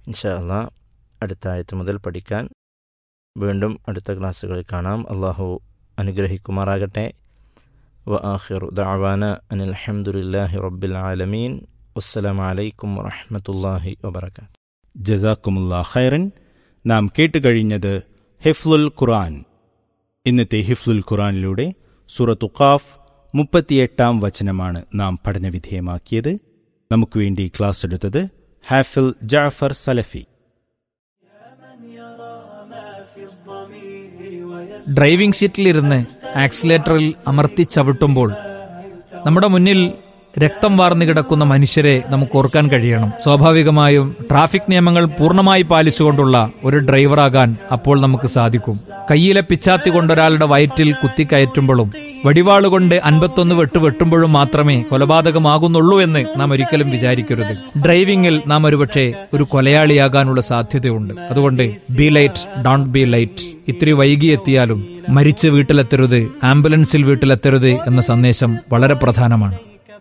ഇൻഷാ അല്ലാ അടുത്ത ആയത്ത് മുതൽ പഠിക്കാൻ വീണ്ടും അടുത്ത ക്ലാസ്സുകളിൽ കാണാം അള്ളാഹു അനുഗ്രഹിക്കുമാറാകട്ടെ വ ആഖിറു ദഅവാന അനിൽ ഹംദുലില്ലാഹി റബ്ബിൽ ആലമീൻ വസ്സലാമു അലൈക്കും വറഹ്മത്തുള്ളാഹി വബറകാതുഹു ജസാക്കുമുല്ലാ ഖൈറൻ നാം കേട്ടുകഴിഞ്ഞത് ഹിഫ്ലുൽ ഖുറാൻ ഇന്നത്തെ ഹിഫ്ലുൽ ഖുറാനിലൂടെ സൂറത്തു ഖാഫ് മുപ്പത്തിയെട്ടാം വചനമാണ് നാം പഠനവിധേയമാക്കിയത് നമുക്ക് വേണ്ടി ക്ലാസ് എടുത്തത് ഹാഫിൽ ജാഫർ സലഫി ഡ്രൈവിംഗ് സീറ്റിലിരുന്ന് ആക്സിലേറ്ററിൽ അമർത്തി ചവിട്ടുമ്പോൾ നമ്മുടെ മുന്നിൽ രക്തം വാർന്നു കിടക്കുന്ന മനുഷ്യരെ നമുക്ക് ഓർക്കാൻ കഴിയണം സ്വാഭാവികമായും ട്രാഫിക് നിയമങ്ങൾ പൂർണ്ണമായി പാലിച്ചുകൊണ്ടുള്ള ഒരു ഡ്രൈവറാകാൻ അപ്പോൾ നമുക്ക് സാധിക്കും കയ്യിലെ പിച്ചാത്തി കൊണ്ടൊരാളുടെ വയറ്റിൽ കുത്തിക്കയറ്റുമ്പോഴും വടിവാളുകൊണ്ട് അൻപത്തൊന്ന് വെട്ട് വെട്ടുമ്പോഴും മാത്രമേ കൊലപാതകമാകുന്നുള്ളൂ എന്ന് നാം ഒരിക്കലും വിചാരിക്കരുത് ഡ്രൈവിംഗിൽ നാം ഒരുപക്ഷെ ഒരു കൊലയാളിയാകാനുള്ള സാധ്യതയുണ്ട് അതുകൊണ്ട് be light don't be light ഇത്തിരി വൈകിയെത്തിയാലും മരിച്ച് വീട്ടിലെത്തരുത് ആംബുലൻസിൽ വീട്ടിലെത്തരുത് എന്ന സന്ദേശം വളരെ പ്രധാനമാണ്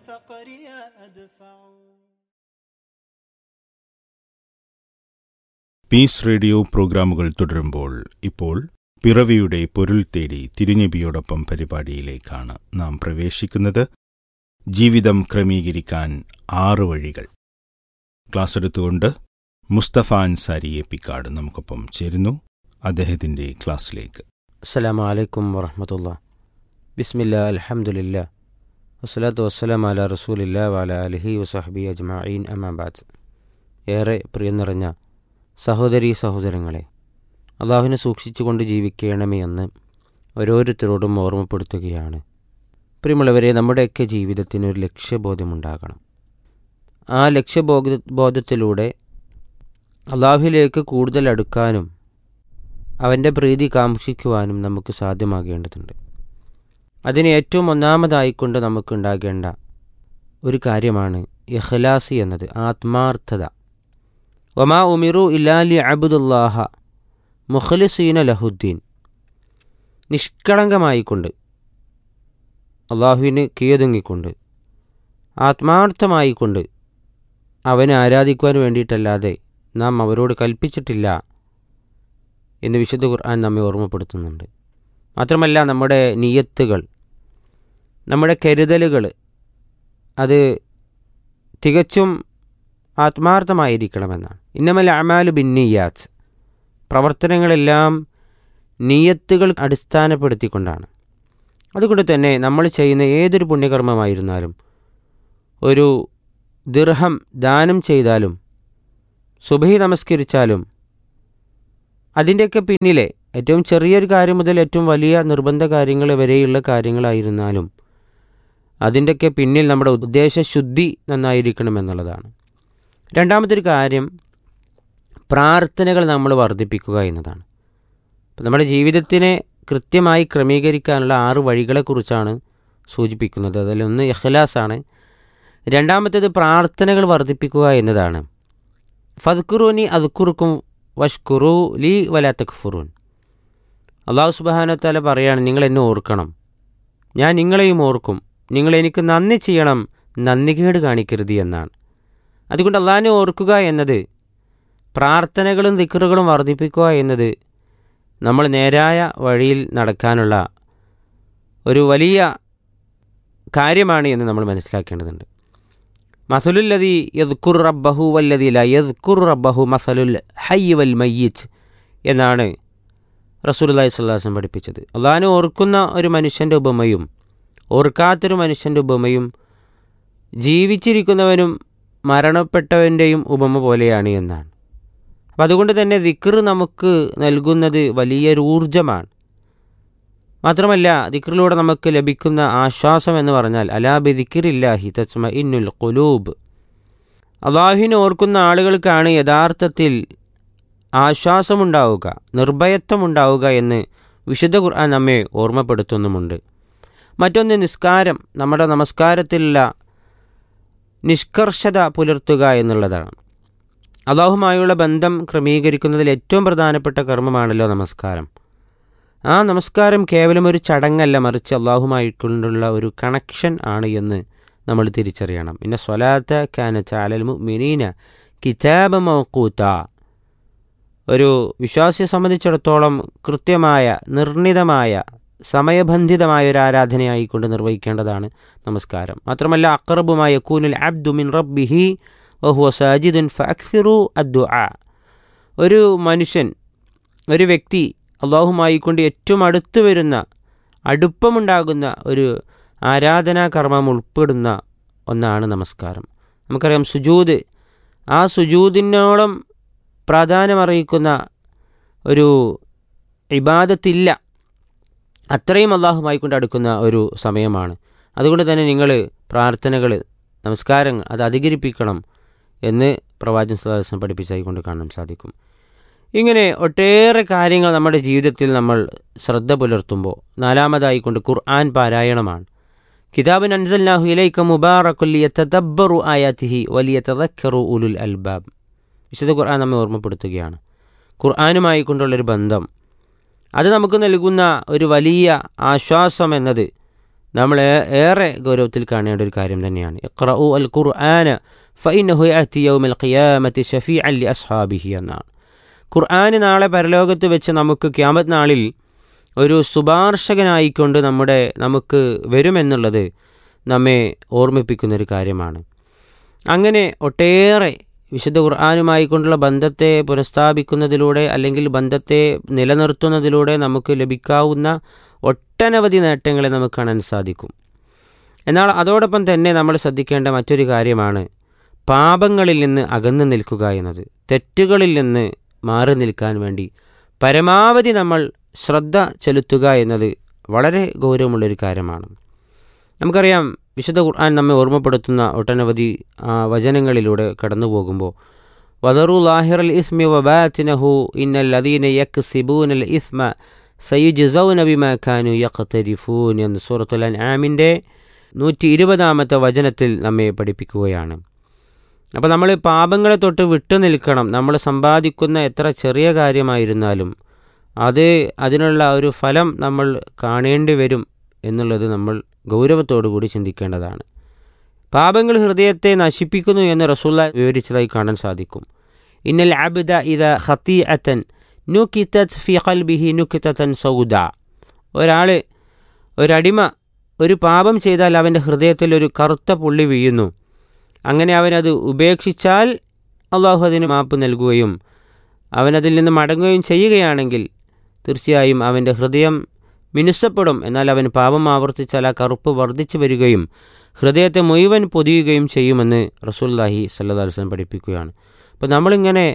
പീസ് റേഡിയോ പ്രോഗ്രാമുകൾ തുടരുമ്പോൾ ഇപ്പോൾ പിറവിയുടെ പൊരുൾ തേടി തിരുനബിയോടൊപ്പം പരിപാടിയിലേക്കാണ് നാം പ്രവേശിക്കുന്നത് ജീവിതം ക്രമീകരിക്കാൻ ആറ് വഴികൾ ക്ലാസ് എടുത്തുകൊണ്ട് മുസ്തഫ അൻസാരി എപ്പിക്കാട് നമുക്കൊപ്പം ചേരുന്നു അദ്ദേഹത്തിന്റെ ക്ലാസ്സിലേക്ക് അസ്സലാമു അലൈക്കും വറഹമത്തുള്ള ബിസ്മില്ല അൽഹംദുലില്ല വസ്സലാത്തു വസ്സലാം അല റസൂലില്ല വാല അലഹി വസഹബി അജ്മഈൻ അമാബാദ് ഏറെ പ്രിയം നിറഞ്ഞ സഹോദരീ സഹോദരങ്ങളെ അള്ളാഹുവിനെ സൂക്ഷിച്ചുകൊണ്ട് ജീവിക്കണമേ എന്ന് ഓരോരുത്തരോടും ഓർമ്മപ്പെടുത്തുകയാണ് പ്രിയമുള്ളവരെ നമ്മുടെയൊക്കെ ജീവിതത്തിന് ഒരു ലക്ഷ്യബോധമുണ്ടാകണം ആ ലക്ഷ്യബോധ ബോധത്തിലൂടെ അള്ളാഹുവിലേക്ക് കൂടുതൽ അടുക്കാനും അവൻ്റെ പ്രീതി കാക്ഷിക്കുവാനും നമുക്ക് സാധ്യമാകേണ്ടതുണ്ട് അതിന് ഏറ്റവും ഒന്നാമതായിക്കൊണ്ട് നമുക്കുണ്ടാകേണ്ട ഒരു കാര്യമാണ് ഇഖ്ലാസി എന്നത് ആത്മാർത്ഥത ഒമാ ഉമിറു ഇലാലി അബുദുല്ലാഹ മുഖലിസീന ലഹുദ്ദീൻ നിഷ്കളങ്കമായിക്കൊണ്ട് അള്ളാഹുവിന് കീഴൊതുങ്ങിക്കൊണ്ട് ആത്മാർത്ഥമായിക്കൊണ്ട് അവനെ ആരാധിക്കുവാൻ വേണ്ടിയിട്ടല്ലാതെ നാം അവരോട് കൽപ്പിച്ചിട്ടില്ല എന്ന് വിശുദ്ധ ഖുർആൻ നമ്മെ ഓർമ്മപ്പെടുത്തുന്നുണ്ട് മാത്രമല്ല നമ്മുടെ നിയത്തുകൾ നമ്മുടെ കരുതലുകൾ അത് തികച്ചും ആത്മാർത്ഥമായിരിക്കണമെന്നാണ് ഇന്നമല്ല അമാലു ബിന്നിയാത്ത് പ്രവർത്തനങ്ങളെല്ലാം നിയത്തുകൾ അടിസ്ഥാനപ്പെടുത്തിക്കൊണ്ടാണ് അതുകൊണ്ട് തന്നെ നമ്മൾ ചെയ്യുന്ന ഏതൊരു പുണ്യകർമ്മമായിരുന്നാലും ഒരു ദിർഹം ദാനം ചെയ്താലും സുബഹി നമസ്കരിച്ചാലും അതിൻ്റെയൊക്കെ പിന്നിലെ ഏറ്റവും ചെറിയൊരു കാര്യം മുതൽ ഏറ്റവും വലിയ നിർബന്ധ കാര്യങ്ങൾ വരെയുള്ള കാര്യങ്ങളായിരുന്നാലും അതിൻ്റെയൊക്കെ പിന്നിൽ നമ്മുടെ ഉദ്ദേശശുദ്ധി നന്നായിരിക്കണം എന്നുള്ളതാണ് രണ്ടാമതൊരു കാര്യം പ്രാർത്ഥനകൾ നമ്മൾ വർദ്ധിപ്പിക്കുക എന്നതാണ് അപ്പം നമ്മുടെ ജീവിതത്തിനെ കൃത്യമായി ക്രമീകരിക്കാനുള്ള ആറ് വഴികളെക്കുറിച്ചാണ് സൂചിപ്പിക്കുന്നത് അതിലൊന്ന് ഇഖ്ലാസാണ് രണ്ടാമത്തേത് പ്രാർത്ഥനകൾ വർദ്ധിപ്പിക്കുക എന്നതാണ് ഫദ്ഖുറൂനി അദ്ഖുറുക്കും വഷ്കുറു ലീ വലാ തക്ഫുറൂൻ അള്ളാഹു സുബാനത്താല പറയാണ് നിങ്ങൾ എന്നെ ഓർക്കണം ഞാൻ നിങ്ങളെയും ഓർക്കും നിങ്ങൾ എനിക്ക് നന്ദി ചെയ്യണം നന്ദികേട് കാണിക്കരുത് എന്നാണ് അതുകൊണ്ട് അള്ളാഹിനെ ഓർക്കുക എന്നത് പ്രാർത്ഥനകളും ദിക്കറുകളും വർദ്ധിപ്പിക്കുക എന്നത് നമ്മൾ നേരായ വഴിയിൽ നടക്കാനുള്ള ഒരു വലിയ കാര്യമാണ് എന്ന് നമ്മൾ മനസ്സിലാക്കേണ്ടതുണ്ട് മസലുല്ലതി യദ്ഖുർ റബ്ബഹു വല്ലതി ല യദ്ഖുർ റബ്ബഹു മസലുൽ ഹയ്യ് വൽ മയ്യിച്ച് എന്നാണ് റസൂലുള്ളാഹി സ്വല്ലല്ലാഹു അലൈഹി വസല്ലം പഠിപ്പിച്ചത് അള്ളാഹിനെ ഓർക്കുന്ന ഒരു മനുഷ്യൻ്റെ ഉപമയും ഓർക്കാത്തൊരു മനുഷ്യൻ്റെ ഉപമയും ജീവിച്ചിരിക്കുന്നവനും മരണപ്പെട്ടവൻ്റെയും ഉപമ പോലെയാണ് എന്നാണ് അപ്പം അതുകൊണ്ട് തന്നെ ദിക്ർ നമുക്ക് നൽകുന്നത് വലിയൊരു ഊർജമാണ് മാത്രമല്ല ദിക്റിലൂടെ നമുക്ക് ലഭിക്കുന്ന ആശ്വാസം എന്ന് പറഞ്ഞാൽ അലാബി ദിക്റില്ലാഹി തസ്മ ഇന്നുൽ കുലൂബ് അള്ളാഹുവിനെ ഓർക്കുന്ന ആളുകൾക്കാണ് യഥാർത്ഥത്തിൽ ആശ്വാസമുണ്ടാവുക നിർഭയത്വമുണ്ടാവുക എന്ന് വിശുദ്ധ ഖുർആൻ നമ്മെ ഓർമ്മപ്പെടുത്തുന്നുമുണ്ട് മറ്റൊന്ന് നിസ്കാരം നമ്മുടെ നമസ്കാരത്തിലുള്ള നിഷ്കർഷത പുലർത്തുക എന്നുള്ളതാണ് അള്ളാഹുമായുള്ള ബന്ധം ക്രമീകരിക്കുന്നതിൽ ഏറ്റവും പ്രധാനപ്പെട്ട കർമ്മമാണല്ലോ നമസ്കാരം ആ നമസ്കാരം കേവലം ഒരു ചടങ്ങല്ല മറിച്ച് അള്ളാഹുമായിക്കൊണ്ടുള്ള ഒരു കണക്ഷൻ ആണ് എന്ന് നമ്മൾ തിരിച്ചറിയണം പിന്നെ സ്വലാത്ത കാന ചാലൽ മിനീന കിതാബ മൗക്കൂത്ത ഒരു വിശ്വാസിയെ സംബന്ധിച്ചിടത്തോളം കൃത്യമായ നിർണിതമായ സമയബന്ധിതമായ ഒരു ആരാധനയായിക്കൊണ്ട് നിർവഹിക്കേണ്ടതാണ് നമസ്കാരം മാത്രമല്ല അക്രബുമായ കൂനുൽ അബ്ദു മിൻ റബ്ബിഹി വഹുവ സാജിദുൻ ഫഅക്സിറു അദ്ദുആ ഒരു മനുഷ്യൻ ഒരു വ്യക്തി അള്ളാഹുമായി കൊണ്ട് ഏറ്റവും അടുത്ത് വരുന്ന അടുപ്പമുണ്ടാകുന്ന ഒരു ആരാധനാ കർമ്മം ഉൾപ്പെടുന്ന ഒന്നാണ് നമസ്കാരം നമുക്കറിയാം സുജൂദ് ആ സുജൂദിനോളം പ്രാധാന്യമറിയിക്കുന്ന ഒരു ഇബാദത്തില്ല അത്രയും അള്ളാഹുമായി കൊണ്ട് അടുക്കുന്ന ഒരു സമയമാണ് അതുകൊണ്ട് തന്നെ നിങ്ങൾ പ്രാർത്ഥനകൾ നമസ്കാരങ്ങൾ അത് അധികരിപ്പിക്കണം എന്ന് പ്രവാചകൻ സദാസം പഠിപ്പിച്ചായി കൊണ്ട് കാണാൻ സാധിക്കും ഇങ്ങനെ ഒട്ടേറെ കാര്യങ്ങൾ നമ്മുടെ ജീവിതത്തിൽ നമ്മൾ ശ്രദ്ധ പുലർത്തുമ്പോൾ നാലാമതായി കൊണ്ട് ഖുർആൻ പാരായണമാണ് കിതാബിൻ അൻസൽനാഹു ഇലൈക്ക മുബാറക്കുല്ലിയ തദബ്ബറു ആയാത്തിഹി വലിയ തദക്കറു ഉലുൽ അൽബാബ് വിശുദ്ധ ഖുർആൻ നമ്മെ ഓർമ്മപ്പെടുത്തുകയാണ് ഖുർആനുമായി കൊണ്ടുള്ളൊരു ബന്ധം അത് നമുക്ക് നൽകുന്ന ഒരു വലിയ ആശ്വാസം എന്നത് നമ്മൾ ഏറെ ഗൗരവത്തിൽ കാണേണ്ട ഒരു കാര്യം തന്നെയാണ് ഇഖ്റഉ അൽ ഖുർആന ഫഇന്നഹു യഅതി യൗമൽ ഖിയാമത്തി ഷഫീഅൻ ലി അസ്ഹാബിഹി എന്നാണ് ഖുർആൻ നാളെ പരലോകത്ത് വെച്ച് നമുക്ക് ക്യാമത്ത് നാളിൽ ഒരു ശുപാർശകനായിക്കൊണ്ട് നമ്മുടെ നമുക്ക് വരുമെന്നുള്ളത് നമ്മെ ഓർമ്മിപ്പിക്കുന്ന ഒരു കാര്യമാണ് അങ്ങനെ ഒട്ടേറെ വിശുദ്ധ ഖുർആാനുമായി കൊണ്ടുള്ള ബന്ധത്തെ പുനഃസ്ഥാപിക്കുന്നതിലൂടെ അല്ലെങ്കിൽ ബന്ധത്തെ നിലനിർത്തുന്നതിലൂടെ നമുക്ക് ലഭിക്കാവുന്ന ഒട്ടനവധി നേട്ടങ്ങളെ നമുക്ക് കാണാൻ സാധിക്കും എന്നാൽ അതോടൊപ്പം തന്നെ നമ്മൾ ശ്രദ്ധിക്കേണ്ട മറ്റൊരു കാര്യമാണ് പാപങ്ങളിൽ നിന്ന് അകന്നു നിൽക്കുക എന്നത് തെറ്റുകളിൽ നിന്ന് മാറി നിൽക്കാൻ വേണ്ടി പരമാവധി നമ്മൾ ശ്രദ്ധ ചെലുത്തുക എന്നത് വളരെ ഗൗരവമുള്ളൊരു കാര്യമാണ് നമുക്കറിയാം വിശുദ്ധ ഖുർആൻ നമ്മെ ഓർമ്മപ്പെടുത്തുന്ന ഒട്ടനവധി വചനങ്ങളിലൂടെ കടന്നു പോകുമ്പോൾ വദറു ലാഹിറൽ ഇസ്മി വബാത്തിനഹു ഇന്നൽ അദീന യക് സിബൂനൽ ഇസ്മ സയുജൗന ബിമാ ഖാനു യഖ്തരിഫൂൻ എന്ന സൂറത്തുൽ അൻആമിൻ്റെ നൂറ്റി ഇരുപതാമത്തെ വചനത്തിൽ നമ്മെ പഠിപ്പിക്കുകയാണ് അപ്പോൾ നമ്മൾ പാപങ്ങളെ തൊട്ട് വിട്ടു നിൽക്കണം നമ്മൾ സമ്പാദിക്കുന്ന എത്ര ചെറിയ കാര്യമായിരുന്നാലും അത് അതിനുള്ള ഒരു ഫലം നമ്മൾ കാണേണ്ടി വരും എന്നുള്ളത് നമ്മൾ ഗൗരവത്തോടു കൂടി ചിന്തിക്കേണ്ടതാണ് പാപങ്ങൾ ഹൃദയത്തെ നശിപ്പിക്കുന്നു എന്ന് റസൂല്ല വിവരിച്ചതായി കാണാൻ സാധിക്കും ഇന്നൽ അബ്ദ ഇത ഹത്തി അത്തൻ നുക്കിത്തത് ഫി ഖൽബിഹി നുക്കിത്തൻ സൗദ ഒരാൾ ഒരടിമ ഒരു പാപം ചെയ്താൽ അവൻ്റെ ഹൃദയത്തിൽ ഒരു കറുത്ത പുള്ളി വീഴുന്നു അങ്ങനെ അവനത് ഉപേക്ഷിച്ചാൽ അള്ളാഹു അതിന് മാപ്പ് നൽകുകയും അവനതിൽ നിന്ന് മടങ്ങുകയും ചെയ്യുകയാണെങ്കിൽ തീർച്ചയായും അവൻ്റെ ഹൃദയം മിനുസപ്പെടും എന്നാൽ അവൻ പാപം ആവർത്തിച്ചാൽ ആ കറുപ്പ് വർദ്ധിച്ചു വരികയും ഹൃദയത്തെ മുഴുവൻ പൊതിയുകയും ചെയ്യുമെന്ന് റസൂല്ലാഹി സല്ലാ വസ്ലം പഠിപ്പിക്കുകയാണ് അപ്പോൾ നമ്മളിങ്ങനെ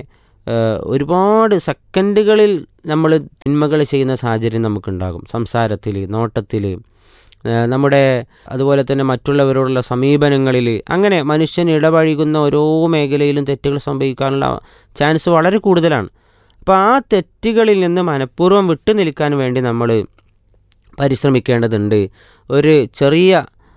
ഒരുപാട് സെക്കൻഡുകളിൽ നമ്മൾ തിന്മകൾ ചെയ്യുന്ന സാഹചര്യം നമുക്കുണ്ടാകും സംസാരത്തിൽ നോട്ടത്തിൽ നമ്മുടെ അതുപോലെ തന്നെ മറ്റുള്ളവരോടുള്ള സമീപനങ്ങളിൽ അങ്ങനെ മനുഷ്യൻ ഇടപഴകുന്ന ഓരോ മേഖലയിലും തെറ്റുകൾ സംഭവിക്കാനുള്ള ചാൻസ് വളരെ കൂടുതലാണ് അപ്പോൾ ആ തെറ്റുകളിൽ നിന്ന് മനഃപൂർവ്വം വിട്ടു നിൽക്കാൻ വേണ്ടി നമ്മൾ പരിശ്രമിക്കേണ്ടതുണ്ട് ഒരു ചെറിയ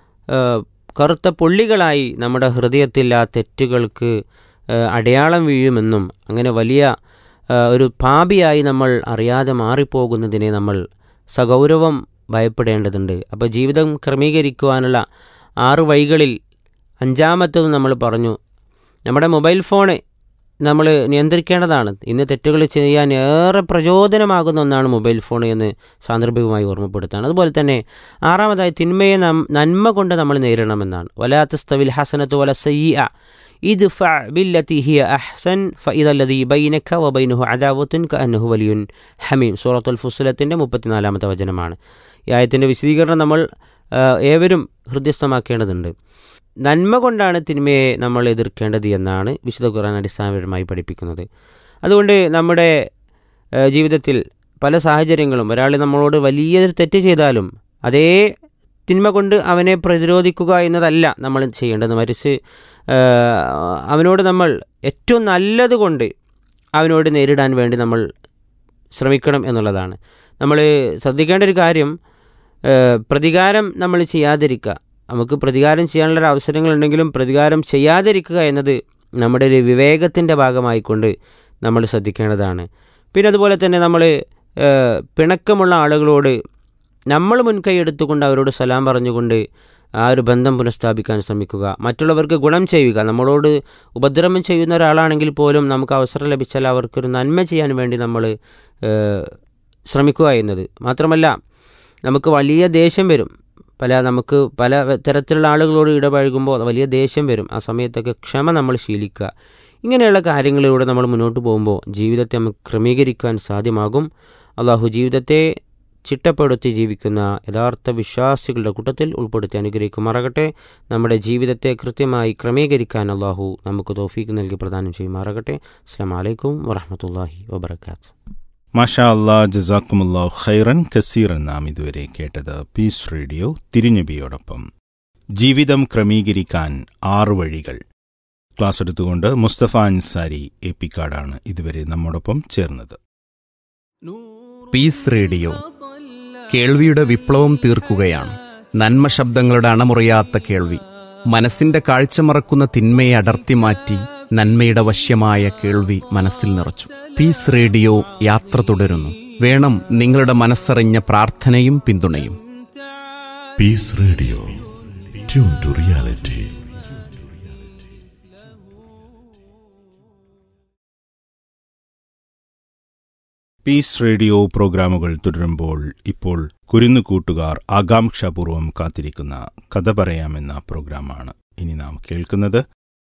കറുത്ത പുള്ളികളായി നമ്മുടെ ഹൃദയത്തിൽ ആ തെറ്റുകൾക്ക് അടയാളം വീഴുമെന്നും അങ്ങനെ വലിയ ഒരു പാപിയായി നമ്മൾ അറിയാതെ മാറിപ്പോകുന്നതിനെ നമ്മൾ സഗൗരവം ഭയപ്പെടേണ്ടതുണ്ട് അപ്പോൾ ജീവിതം ക്രമീകരിക്കുവാനുള്ള ആറ് വഴികളിൽ അഞ്ചാമത്തത് നമ്മൾ പറഞ്ഞു നമ്മുടെ മൊബൈൽ ഫോണ് നമ്മൾ നിയന്ത്രിക്കേണ്ടതാണ് ഇന്ന് തെറ്റുകൾ ചെയ്യാൻ ഏറെ പ്രചോദനമാകുന്ന ഒന്നാണ് മൊബൈൽ ഫോൺ എന്ന് സാന്ദർഭികമായി ഓർമ്മപ്പെടുത്താണ് അതുപോലെ തന്നെ ആറാമതായി തിന്മയെ നന്മ കൊണ്ട് നമ്മൾ നേരിടണമെന്നാണ് വലാത്തസ്തവിൽ ഹസനത്ത് വല സയ്യ ഇത് ബില്ലത്തി ഹിയ അഹ്സൻ ഫഇദല്ലദി ബൈനക വബൈനഹു അദാവത്തുൻ കഅന്നഹു വലിയുൻ ഹമീം സൂറത്തുൽ ഫുസ്ലത്തിൻ്റെ മുപ്പത്തിനാലാമത്തെ വചനമാണ് ഈ ആയത്തിൻ്റെ വിശദീകരണം നമ്മൾ ഏവരും ഹൃദ്യസ്ഥമാക്കേണ്ടതുണ്ട് നന്മ കൊണ്ടാണ് തിന്മയെ നമ്മൾ എതിർക്കേണ്ടത് എന്നാണ് വിശുദ്ധ ഖുർആൻ അടിസ്ഥാനപരമായി പഠിപ്പിക്കുന്നത് അതുകൊണ്ട് നമ്മുടെ ജീവിതത്തിൽ പല സാഹചര്യങ്ങളും ഒരാൾ നമ്മളോട് വലിയൊരു തെറ്റ് ചെയ്താലും അതേ തിന്മ കൊണ്ട് അവനെ പ്രതിരോധിക്കുക എന്നതല്ല നമ്മൾ ചെയ്യേണ്ടത് മറിച്ച് അവനോട് നമ്മൾ ഏറ്റവും നല്ലത് കൊണ്ട് അവനോട് നേരിടാൻ വേണ്ടി നമ്മൾ ശ്രമിക്കണം എന്നുള്ളതാണ് നമ്മൾ ശ്രദ്ധിക്കേണ്ട ഒരു കാര്യം പ്രതികാരം നമ്മൾ ചെയ്യാതിരിക്കുക നമുക്ക് പ്രതികാരം ചെയ്യാനുള്ള അവസരങ്ങളുണ്ടെങ്കിലും പ്രതികാരം ചെയ്യാതിരിക്കുക എന്നത് നമ്മുടെ ഒരു വിവേകത്തിൻ്റെ ഭാഗമായിക്കൊണ്ട് നമ്മൾ ശ്രദ്ധിക്കേണ്ടതാണ് പിന്നെ അതുപോലെ തന്നെ നമ്മൾ പിണക്കമുള്ള ആളുകളോട് നമ്മൾ മുൻകൈ എടുത്തുകൊണ്ട് അവരോട് സലാം പറഞ്ഞുകൊണ്ട് ആ ഒരു ബന്ധം പുനഃസ്ഥാപിക്കാൻ ശ്രമിക്കുക മറ്റുള്ളവർക്ക് ഗുണം ചെയ്യുക നമ്മളോട് ഉപദ്രവം ചെയ്യുന്ന ഒരാളാണെങ്കിൽ പോലും നമുക്ക് അവസരം ലഭിച്ചാൽ അവർക്കൊരു നന്മ ചെയ്യാൻ വേണ്ടി നമ്മൾ ഏഹ്, ശ്രമിക്കുക എന്നത് മാത്രമല്ല നമുക്ക് വലിയ ദേഷ്യം വരും പല നമുക്ക് പല തരത്തിലുള്ള ആളുകളോട് ഇടപഴകുമ്പോൾ വലിയ ദേഷ്യം വരും ആ സമയത്തൊക്കെ ക്ഷമ നമ്മൾ ശീലിക്കുക ഇങ്ങനെയുള്ള കാര്യങ്ങളിലൂടെ നമ്മൾ മുന്നോട്ട് പോകുമ്പോൾ ജീവിതത്തെ നമുക്ക് ക്രമീകരിക്കാൻ സാധ്യമാകും അള്ളാഹു ജീവിതത്തെ ചിട്ടപ്പെടുത്തി ജീവിക്കുന്ന യഥാർത്ഥ വിശ്വാസികളുടെ കൂട്ടത്തിൽ ഉൾപ്പെടുത്തി അനുഗ്രഹിക്കുമാറാകട്ടെ നമ്മുടെ ജീവിതത്തെ കൃത്യമായി ക്രമീകരിക്കാൻ അള്ളാഹു നമുക്ക് തോഫീക്ക് നൽകി പ്രദാനം ചെയ്യുമാറാകട്ടെ അസ്സാം വലൈക്കും വറഹമത്തല്ലാഹി വബർക്കാത്ത് മാഷാ അല്ലാ ജസാക്കുമുല്ലാ ഖൈറൻ കസീറൻ നാം ഇതുവരെ കേട്ടത് പീസ് റേഡിയോ തിരുനബിയോടൊപ്പം ജീവിതം ക്രമീകരിക്കാൻ ആറ് വഴികൾ ക്ലാസ് എടുത്തുകൊണ്ട് മുസ്തഫ അൻസാരി എപ്പിക്കാടാണ് ഇതുവരെ നമ്മോടൊപ്പം ചേർന്നത് പീസ് റേഡിയോ കേൾവിയുടെ വിപ്ലവം തീർക്കുകയാണ് നന്മ ശബ്ദങ്ങളുടെ അണമുറിയാത്ത കേൾവി മനസ്സിന്റെ കാഴ്ച മറക്കുന്ന തിന്മയെ അടർത്തി മാറ്റി നന്മയുടെ വശ്യമായ കേൾവി മനസ്സിൽ നിറച്ചു പീസ് റേഡിയോ യാത്ര തുടരുന്നു വേണം നിങ്ങളുടെ മനസ്സറിഞ്ഞ പ്രാർത്ഥനയും പിന്തുണയും Peace Radio. Tune to reality. Peace Radio പ്രോഗ്രാമുകൾ തുടരുമ്പോൾ ഇപ്പോൾ കുരുന്നു കൂട്ടുകാർ ആകാംക്ഷാപൂർവം കാത്തിരിക്കുന്ന കഥ പറയാമെന്ന പ്രോഗ്രാമാണ് ഇനി നാം കേൾക്കുന്നത്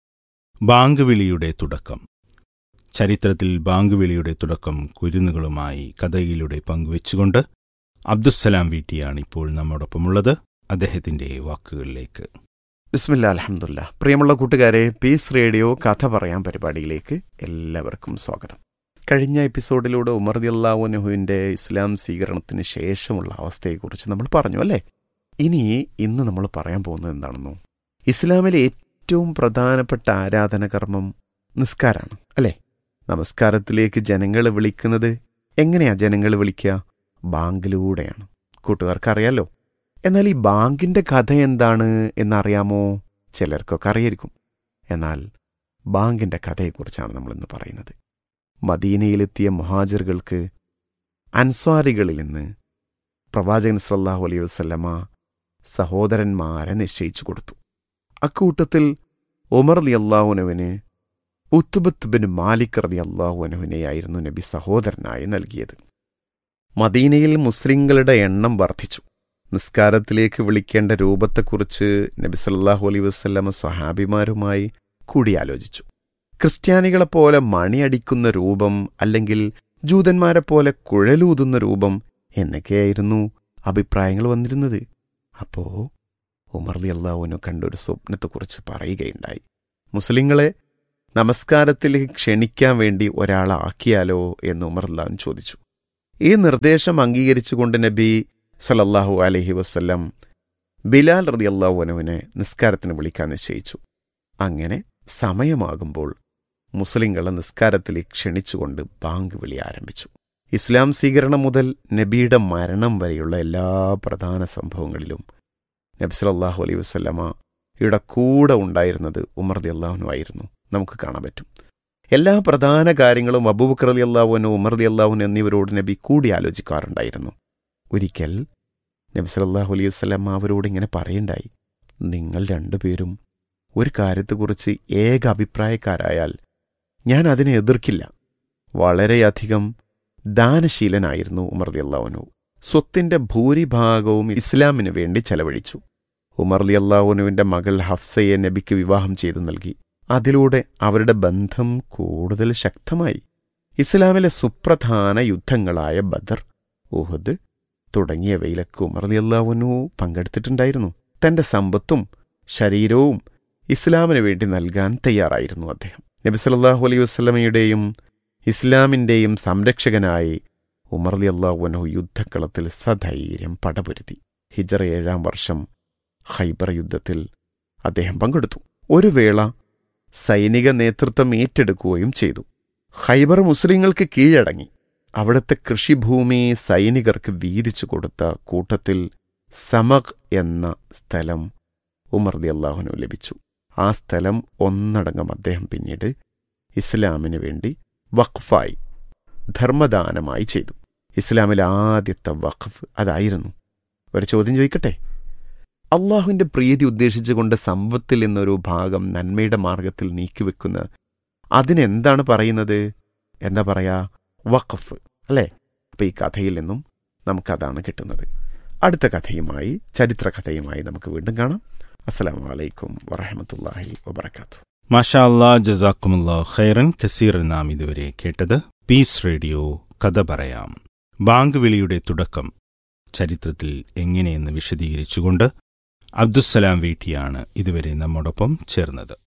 ബാങ്ക് വിളിയുടെ തുടക്കം ചരിത്രത്തിൽ ബാങ്ക് വിളിയുടെ തുടക്കം കുരുന്നുകളുമായി കഥയിലൂടെ പങ്കുവെച്ചുകൊണ്ട് അബ്ദുസ്സലാം വീട്ടിയാണ് ഇപ്പോൾ നമ്മോടൊപ്പമുള്ളത് അദ്ദേഹത്തിന്റെ വാക്കുകളിലേക്ക് ബിസ്മില്ല അലഹമുല്ല പ്രിയമുള്ള കൂട്ടുകാരെ പീസ് റേഡിയോ കഥ പറയാൻ പരിപാടിയിലേക്ക് എല്ലാവർക്കും സ്വാഗതം കഴിഞ്ഞ എപ്പിസോഡിലൂടെ ഉമർ ദിയല്ലാവുനുഹുവിൻ്റെ ഇസ്ലാം സ്വീകരണത്തിന് ശേഷമുള്ള അവസ്ഥയെക്കുറിച്ച് നമ്മൾ പറഞ്ഞു അല്ലേ ഇനി ഇന്ന് നമ്മൾ പറയാൻ പോകുന്നത് എന്താണെന്നോ ഇസ്ലാമിലെ ഏറ്റവും പ്രധാനപ്പെട്ട ആരാധന കർമ്മം നിസ്കാരാണ് അല്ലേ നമസ്കാരത്തിലേക്ക് ജനങ്ങളെ വിളിക്കുന്നത് എങ്ങനെയാ ജനങ്ങളെ വിളിക്കുക ബാങ്കിലൂടെയാണ് കൂട്ടുകാർക്കറിയാലോ എന്നാൽ ഈ ബാങ്കിന്റെ കഥ എന്താണ് എന്നറിയാമോ ചിലർക്കൊക്കെ അറിയായിരിക്കും എന്നാൽ ബാങ്കിന്റെ കഥയെക്കുറിച്ചാണ് നമ്മൾ ഇന്ന് പറയുന്നത് മദീനയിലെത്തിയ മുഹാജിറുകൾക്ക് അൻസ്വാരികളിൽ നിന്ന് പ്രവാചകൻ സല്ലാഹു അലൈഹി വസ്ലമ സഹോദരന്മാരെ നിശ്ചയിച്ചു കൊടുത്തു അക്കൂട്ടത്തിൽ ഉമർ അലി അള്ളാഹുനവിന് ഉത്തുബത്ത് ബിൻ മാലിക് റതി അള്ളാഹുനവിനെയായിരുന്നു നബി സഹോദരനായി നൽകിയത് മദീനയിൽ മുസ്ലിങ്ങളുടെ എണ്ണം വർദ്ധിച്ചു നിസ്കാരത്തിലേക്ക് വിളിക്കേണ്ട രൂപത്തെക്കുറിച്ച് നബി സല്ലാഹു അലൈ വസ്ലമ സ്വഹാബിമാരുമായി കൂടിയാലോചിച്ചു ക്രിസ്ത്യാനികളെപ്പോലെ മണിയടിക്കുന്ന രൂപം അല്ലെങ്കിൽ ജൂതന്മാരെപ്പോലെ കുഴലൂതുന്ന രൂപം എന്നൊക്കെയായിരുന്നു അഭിപ്രായങ്ങൾ വന്നിരുന്നത് അപ്പോ ഉമർലി അള്ളാഹുവിനു കണ്ടൊരു സ്വപ്നത്തെക്കുറിച്ച് പറയുകയുണ്ടായി മുസ്ലിങ്ങളെ നമസ്കാരത്തിലേക്ക് ക്ഷണിക്കാൻ വേണ്ടി ഒരാളാക്കിയാലോ എന്ന് ഉമർ അള്ളാഹുൻ ചോദിച്ചു ഈ നിർദ്ദേശം അംഗീകരിച്ചുകൊണ്ട് നബി സലല്ലാഹു അലഹി വസ്ല്ലം ബിലാൽ റതി അള്ളാഹുനുവിനെ നിസ്കാരത്തിന് വിളിക്കാൻ നിശ്ചയിച്ചു അങ്ങനെ സമയമാകുമ്പോൾ മുസ്ലിങ്ങളെ നിസ്കാരത്തിലേക്ക് ക്ഷണിച്ചുകൊണ്ട് ബാങ്ക് വിളി ആരംഭിച്ചു ഇസ്ലാം സ്വീകരണം മുതൽ നബിയുടെ മരണം വരെയുള്ള എല്ലാ പ്രധാന സംഭവങ്ങളിലും നബി സലല്ലാഹു അലൈഹി വസ്ല്ലമ യുടെ കൂടെ ഉണ്ടായിരുന്നത് ഉമർ ദി അള്ളാഹുനു ആയിരുന്നു നമുക്ക് കാണാൻ പറ്റും എല്ലാ പ്രധാന കാര്യങ്ങളും അബൂബക്കർ അലി അള്ളാഹുനു ഉമർ ദി അള്ളാഹുനു എന്നിവരോട് നബി കൂടി ആലോചിക്കാറുണ്ടായിരുന്നു ഒരിക്കൽ നബി സല്ലല്ലാഹു അലൈഹി വസല്ലം അവരോട് ഇങ്ങനെ പറയണ്ടായി നിങ്ങൾ രണ്ടുപേരും ഒരു കാര്യത്തെക്കുറിച്ച് ഏക അഭിപ്രായക്കാരായാൽ ഞാൻ അതിനെ എതിർക്കില്ല വളരെയധികം ദാനശീലനായിരുന്നു ഉമർ അള്ളാഹുനു സ്വത്തിന്റെ ഭൂരിഭാഗവും ഇസ്ലാമിനു വേണ്ടി ചെലവഴിച്ചു ഉമർ അലി അള്ളാഹുനുവിന്റെ മകൾ ഹഫ്സയെ നബിക്ക് വിവാഹം ചെയ്തു നൽകി അതിലൂടെ അവരുടെ ബന്ധം കൂടുതൽ ശക്തമായി ഇസ്ലാമിലെ സുപ്രധാന യുദ്ധങ്ങളായ ബദർ ഉഹദ് തുടങ്ങിയവയിലൊക്കെ ഉമർ അള്ളാഹുനു പങ്കെടുത്തിട്ടുണ്ടായിരുന്നു തന്റെ സമ്പത്തും ശരീരവും ഇസ്ലാമിന് വേണ്ടി നൽകാൻ തയ്യാറായിരുന്നു അദ്ദേഹം നബി സല്ലല്ലാഹു അലൈഹി വസ്ലമയുടെയും ഇസ്ലാമിന്റെയും സംരക്ഷകനായി ഉമർ അലി അള്ളാഹുനു യുദ്ധക്കളത്തിൽ സധൈര്യം പടപൊരുതി ഹിജറ ഏഴാം വർഷം ഹൈബർ യുദ്ധത്തിൽ അദ്ദേഹം പങ്കെടുത്തു ഒരു വേള സൈനിക നേതൃത്വം ഏറ്റെടുക്കുകയും ചെയ്തു ഹൈബർ മുസ്ലിങ്ങൾക്ക് കീഴടങ്ങി അവിടുത്തെ കൃഷിഭൂമി സൈനികർക്ക് വീതിച്ചു കൊടുത്ത കൂട്ടത്തിൽ സമഖ് എന്ന സ്ഥലം ഉമർ ദി അള്ളാഹുനു ലഭിച്ചു ആ സ്ഥലം ഒന്നടങ്കം അദ്ദേഹം പിന്നീട് ഇസ്ലാമിന് വേണ്ടി വഖഫായി ധർമ്മദാനമായി ചെയ്തു ഇസ്ലാമിലെ ആദ്യത്തെ വഖഫ് അതായിരുന്നു ഒരു ചോദ്യം ചോദിക്കട്ടെ അള്ളാഹുവിൻ്റെ പ്രീതി ഉദ്ദേശിച്ചുകൊണ്ട് സമ്പത്തിൽ നിന്നൊരു ഭാഗം നന്മയുടെ മാർഗത്തിൽ നീക്കിവെക്കുന്ന അതിനെന്താണ് പറയുന്നത് എന്താ പറയാ വഖഫ് അല്ലേ അപ്പം ഈ കഥയിൽ നിന്നും നമുക്കതാണ് കിട്ടുന്നത് അടുത്ത കഥയുമായി ചരിത്ര കഥയുമായി നമുക്ക് വീണ്ടും കാണാം അസ്സലാമു അലൈക്കും വറഹമത്തല്ലാഹി വബർക്കാത്തു മാഷാ അല്ലാ ജസാക്കുമുല്ലാ ഖൈറൻ കസീർ നാം ഇതുവരെ കേട്ടത് പീസ് റേഡിയോ കഥ പറയാം ബാങ്ക് വിളിയുടെ തുടക്കം ചരിത്രത്തിൽ എങ്ങനെയെന്ന് വിശദീകരിച്ചുകൊണ്ട് അബ്ദുസ്സലാം വീട്ടിയാണ് ഇതുവരെ നമ്മോടൊപ്പം ചേർന്നത്